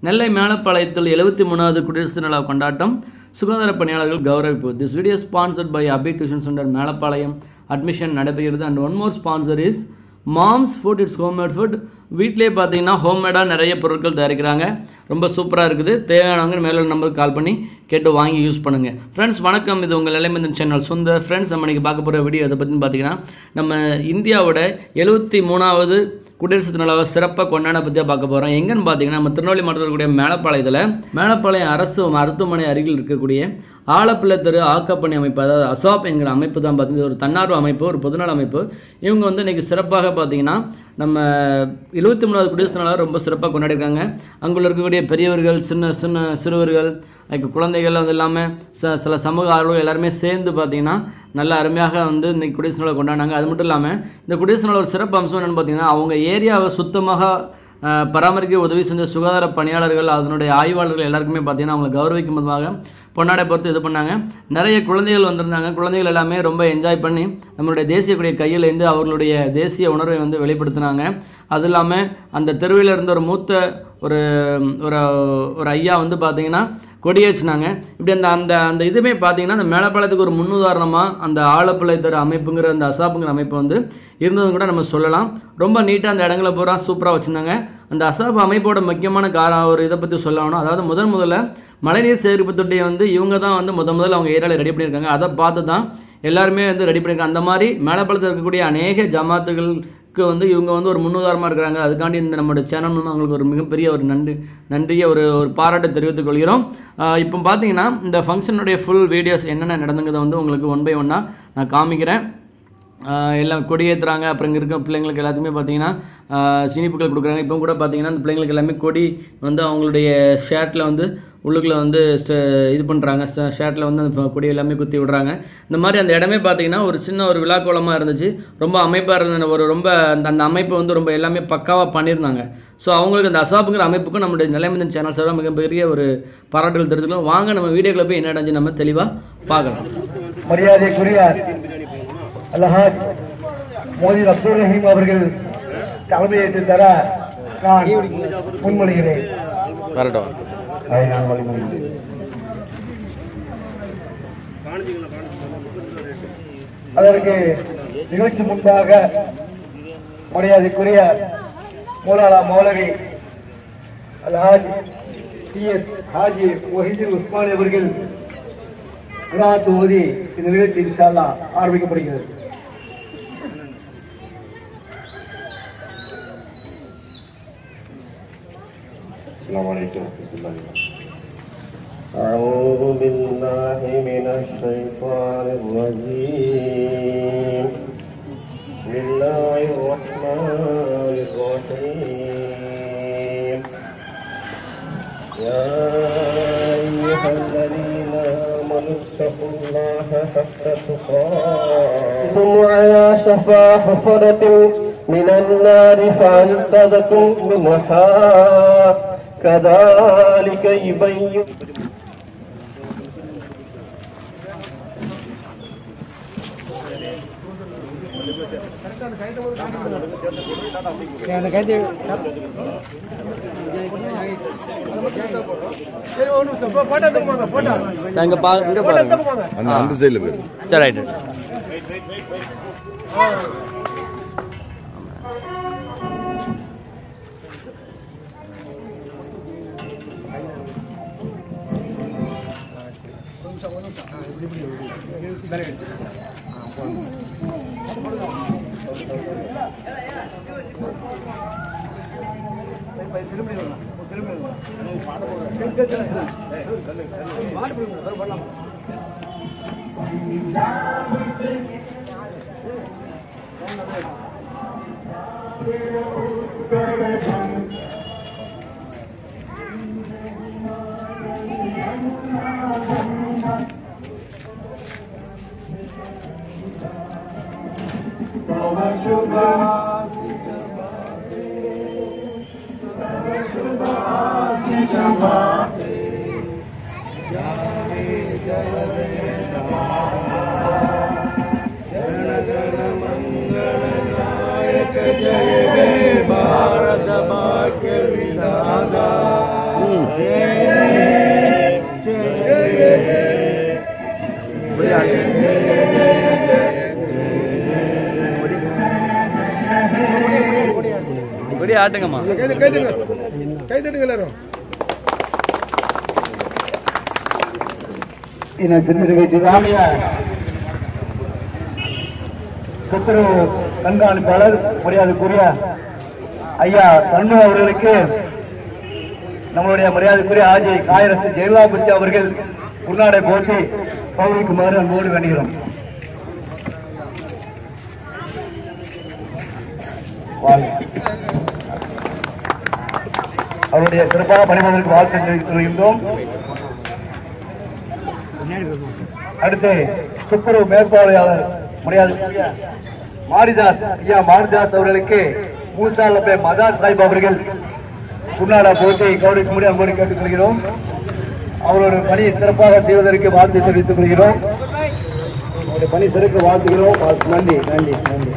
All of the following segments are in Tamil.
நெல்லை மேலப்பாளையத்தில் எழுபத்தி மூணாவது குடியரசு தின விழா கொண்டாட்டம் சுகாதார பணியாளர்கள் கௌரவிப்பு this video sponsored by Abi tuition centre Melapalayam admission நடைபெறுகிறது and one more sponsor is mom's food it's homemade food வீட்டிலே பார்த்தீங்கன்னா ஹோம்மேடாக நிறைய பொருட்கள் தயாரிக்கிறாங்க ரொம்ப சூப்பராக இருக்குது தேவையானவங்க மேலே நம்பருக்கு கால் பண்ணி கேட்டு வாங்கி யூஸ் பண்ணுங்கள் ஃப்ரெண்ட்ஸ் வணக்கம் இது உங்கள் நிலைமந்தன் சேனல் சுந்தர் ஃப்ரெண்ட்ஸ் நம்ம இன்றைக்கி பார்க்க போகிற வீடியோ எதை பற்றின்னு பார்த்தீங்கன்னா நம்ம இந்தியாவோட எழுபத்தி மூணாவது குடியரசு தினவிழாவை சிறப்பாக கொண்டாட பற்றியாக பார்க்க போகிறோம் எங்கன்னு பார்த்தீங்கன்னா நம்ம திருநெல்வேலி மாவட்டத்தில் இருக்கக்கூடிய மேலப்பாளையத்தில் மேலப்பாளையம் அரசு மருத்துவமனை அருகில் இருக்கக்கூடிய ஆலப்பிள்ளை தெரு ஆக்கப்பணி அமைப்பு அதாவது அசாப் என்கிற அமைப்பு தான் பார்த்தீங்கன்னா ஒரு தன்னார்வ அமைப்பு ஒரு பொதுநல அமைப்பு இவங்க வந்து இன்றைக்கி சிறப்பாக பார்த்தீங்கன்னா நம்ம எழுபத்தி மூணாவது குடியரசு தின விழாவை ரொம்ப சிறப்பாக கொண்டாடிருக்காங்க அங்குள்ள இருக்கக்கூடிய பெரியவர்கள் சின்ன சின்ன சிறுவர்கள் அதுக்கு குழந்தைகள் அது இல்லாமல் ச சில சமூக ஆர்வலர்கள் எல்லாருமே சேர்ந்து பார்த்தீங்கன்னா நல்ல அருமையாக வந்து இன்னைக்கு குடியரசு நாளை கொண்டாடினாங்க அது மட்டும் இல்லாமல் இந்த குடியரசு நாள் ஒரு சிறப்பு அம்சம் என்னென்னு பார்த்தீங்கன்னா அவங்க ஏரியாவை சுத்தமாக அஹ், பராமரிக்க உதவி செஞ்ச சுகாதார பணியாளர்கள் அதனுடைய ஆய்வாளர்கள் எல்லாருக்குமே பார்த்தீங்கன்னா அவங்களை கௌரவிக்கும் விதமாக பொன்னாடை பொறுத்து இது பண்ணாங்க நிறைய குழந்தைகள் வந்திருந்தாங்க குழந்தைகள் எல்லாமே ரொம்ப என்ஜாய் பண்ணி நம்மளுடைய தேசிய கொடியை கையில் இருந்து அவர்களுடைய தேசிய உணர்வை வந்து வெளிப்படுத்தினாங்க அது இல்லாமல் அந்த தெருவில் இருந்த ஒரு மூத்த ஒரு ஒரு ஒரு ஐயா வந்து பார்த்தீங்கன்னா கொடியேற்றினாங்க இப்படி அந்த அந்த அந்த இதுவுமே பார்த்தீங்கன்னா அந்த மேலப்பாளையத்துக்கு ஒரு முன்னுதாரணமாக அந்த ஆலப்பிள்ளை தர அமைப்புங்கிற அந்த அசாப்புங்கிற அமைப்பு வந்து இருந்ததுன்னு கூட நம்ம சொல்லலாம் ரொம்ப நீட்டாக அந்த இடங்களை பூரா சூப்பராக வச்சுருந்தாங்க அந்த அசாப் அமைப்போட முக்கியமான கார ஒரு இதை பற்றி சொல்லணும் அதாவது முதன் முதல்ல மழைநீர் சேகரிப்பு தொட்டியை வந்து இவங்க தான் வந்து முத முதல்ல அவங்க ஏரியாவில் ரெடி பண்ணியிருக்காங்க அதை பார்த்து தான் எல்லாருமே வந்து ரெடி பண்ணியிருக்காங்க அந்த மாதிரி மேலப்பாளத்தில் இருக்கக்கூடிய அநேக ஜமாத்துகளுக்கு வந்து இவங்க வந்து ஒரு முன்னுதாரணமாக இருக்கிறாங்க அதுக்காண்டி இந்த நம்மளோட சேனல் மூலம் அவங்களுக்கு ஒரு மிகப்பெரிய ஒரு நன்றி நன்றியை ஒரு ஒரு பாராட்டை தெரிவித்துக் கொள்கிறோம் ஆஹ் இப்போ பார்த்தீங்கன்னா இந்த ஃபங்க்ஷனுடைய ஃபுல் வீடியோஸ் என்னென்ன நடந்துங்கிறத வந்து உங்களுக்கு ஒன் பை ஒன்னாக நான் காமிக்கிறேன் ஆஹ் எல்லாம் கொடியேற்றுறாங்க அப்புறம் இங்கே இருக்க பிள்ளைங்களுக்கு எல்லாத்துக்குமே பார்த்தீங்கன்னா ஆஹ் சீனிப்புக்கள் கொடுக்குறாங்க இப்போ கூட பார்த்தீங்கன்னா அந்த பிள்ளைங்களுக்கு எல்லாமே கொடி வந்து அவங்களுடைய ஷர்ட்டில் வந்து உள்ளுக்குள்ளே வந்து ஸ்ட- இது பண்ணுறாங்க ஷர்ட்டில் வந்து அந்த கொடி எல்லாமே குத்தி விடுறாங்க இந்த மாதிரி அந்த இடமே பார்த்தீங்கன்னா ஒரு சின்ன ஒரு விழாக்கோலமாக இருந்துச்சு ரொம்ப அமைப்பாக இருந்த ஒரு ரொம்ப அந்த அந்த அமைப்பை வந்து ரொம்ப எல்லாமே பக்காவாக பண்ணியிருந்தாங்க ஸோ அவங்களுக்கு அந்த அசாப்புங்கிற அமைப்புக்கும் நம்மளுடைய நிலைமந்தன் சேனல் சார்பாக மிகப்பெரிய ஒரு பாராட்டுகள் தெரிஞ்சுக்கலாம் வாங்க நம்ம வீடியோக்குள்ள போய் என்ன நடந்துச்சு நம்ம தெளிவாக பார்க்கலாம் மரியாதைக்குரிய அல்ஹாஜ் மோதி அப்துல் ரஹீம் அவர்கள் தலைமையேற்று தர நான் முன்மொழிகிறேன் வரட்டும் அதை நான் வழிமொழிகிறேன் அதற்கு நிகழ்ச்சி முன்பாக மரியாதைக்குரிய மௌலானா மௌலவி அல்ஹாஜ் டி எஸ் ஹாஜி ஒஹிதீன் உஸ்மானி அவர்கள் குராத் ஓதி இந்த நிகழ்ச்சி இன்ஷா அல்லாஹ் ஆரம்பிக்கப்படுகிறது السلام عليكم ورحمة الله وبركاته أعوذ بالله من الشيطان الرجيم بسم الله الرحمن الرحيم يا أيها الذين آمنوا اتقوا الله حق تقاته على شفا حفرة من النار فأنقذكم منها كذلك يبين சார் இங்கே பா இங்கே பாருங்க அந்த அந்த சைடில் போயிரு சரி ரைட்டு ಭಾರತ ಭಾಗ್ಯ ವಿಧಾನ இப்படி ஆட்டுங்கம்மா இந்த சின்ன நிகழ்ச்சி ராமிய துப்புரவு கண்காணிப்பாளர் மரியாதைக்குரிய ஐயா சண்முக அவர்களுக்கு நம்மளுடைய மரியாதைக்குரிய ஆஜி காயரசு ஜெயலலிதாபதி அவர்கள் உள்நாடை போட்டி கௌரவிக்குமாறு அன்போடு வேண்டுகிறோம் வாழ்க. அவருடைய சிறப்பாக பணிபுரிவதற்கு வாழ்த்து தெரிவித்துள்ளோம் அடுத்து துப்புரவு மேற்பார்வையாளர் மரியாதைக்குரிய மாரிதாஸ் ஐயா மாரிதாஸ் அவர்களுக்கு மூசா லப்பே மதார் சாஹிப் அவர்கள் குன்னாடா போட்டி கௌரவிக்கும்படி அன்போடு கேட்டுக்கொள்கிறோம் அவரோட பணி சிறப்பாக செய்வதற்கு வாழ்த்து தெரிவித்துக் கொள்கிறோம் அவருடைய பணி சிறக்க வாழ்த்துகிறோம் வாழ்த்து- நன்றி நன்றி நன்றி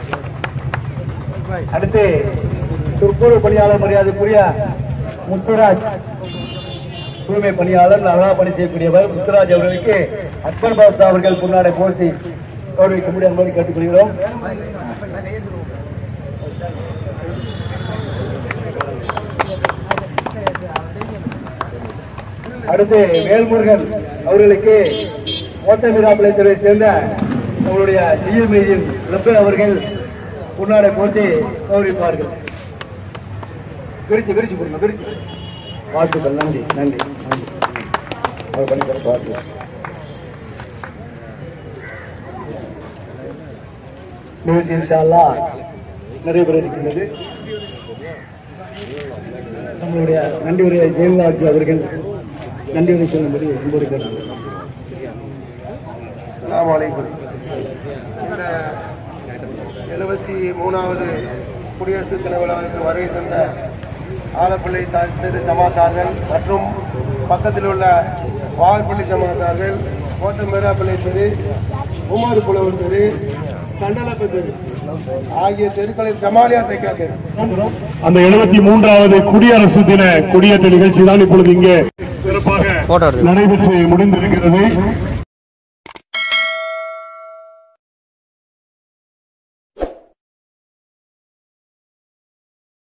அடுத்து துப்புரவு பணியாளர் மரியாதைக்குரிய முத்துராஜ் தூய்மை பணியாளர் நல்லா பணி செய்யக்கூடியவர் முத்துராஜ் அவர்களுக்கு அக்பர் பாஷா அவர்கள் முன்னாடி போட்டி கௌரவிக்க முடியும் என்பதை கேட்டுக்கொள்கிறோம் அடுத்து வேல்முருகன் அவர்களுக்கு ஓட்டமிராப்பளை தெருவை சேர்ந்த நம்மளுடைய சிஎம்இயின் லப்பன் அவர்கள் முன்னாடி போட்டி கௌரவிப்பார்கள் விரிச்சு விரிச்சு கொடுங்க விரிச்சு வாழ்த்துக்கள் நன்றி நன்றி நன்றி அவர் பண்ணி சிறப்பு வாழ்த்துக்கள் நிகழ்ச்சி இன்ஷா அல்லாஹ் நடைபெற இருக்கின்றது நம்மளுடைய நன்றி உரையை ஜெயலலிதா அவர்கள் நன்றி உரை சொல்லும்படி அன்போடு கேட்டுக்கொள்கிறேன். அஸ்ஸலாமு அலைக்கும் இந்த எழுபத்தி மூணாவது குடியரசு தின விழாவிற்கு வருகை தந்த ஆலப்பள்ளி தா- தெரு ஜமாத்தார்கள் மற்றும் பக்கத்தில் உள்ள வாகப்பள்ளி ஜமாத்தார்கள் கோட்டமேராப்பள்ளி தெரு உமர் புலவர் தெரு கண்டலப்ப தெரு ஆகிய தெருக்களில் ஜமாலியா தைக்கா தெரு அந்த எழுபத்தி மூன்றாவது குடியரசு தின குடியேற்ற நிகழ்ச்சி தான் இப்பொழுது இங்கே சிறப்பாக போட்டோ எடுத்து நடைபெற்று முடிந்திருக்கிறது